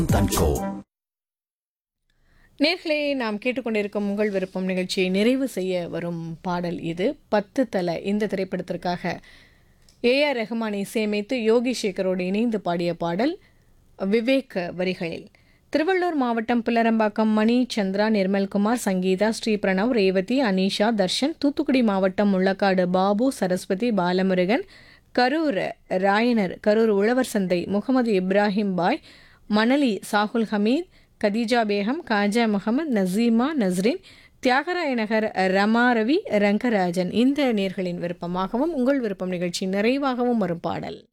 தன்கோ நேர்களே நாம் கேட்டுக்கொண்டிருக்கும் உங்கள் விருப்பம் நிகழ்ச்சியை நிறைவு செய்ய வரும் பாடல் இது பத்து தலை இந்த திரைப்படத்திற்காக ஏஆர் ரஹ்மான் இசையமைத்து யோகி சேகரோடு இணைந்து பாடிய பாடல் விவேக் வரிகளில் திருவள்ளூர் மாவட்டம் பிள்ளரம்பாக்கம் மணி சந்திரா நிர்மல்குமார் சங்கீதா ஸ்ரீ பிரணவ் ரேவதி அனீஷா தர்ஷன் தூத்துக்குடி மாவட்டம் முள்ளக்காடு பாபு சரஸ்வதி பாலமுருகன் கரூர் ராயனர் கரூர் உழவர் சந்தை முகமது இப்ராஹிம் பாய் மணலி சாகுல் ஹமீத் கதீஜா பேகம் காஜா முகமது நசீமா நஸ்ரின் தியாகராய நகர் ரமா ரவி ரங்கராஜன் இந்த நேர்களின் விருப்பமாகவும் உங்கள் விருப்பம் நிகழ்ச்சி நிறைவாகவும் வரும் பாடல்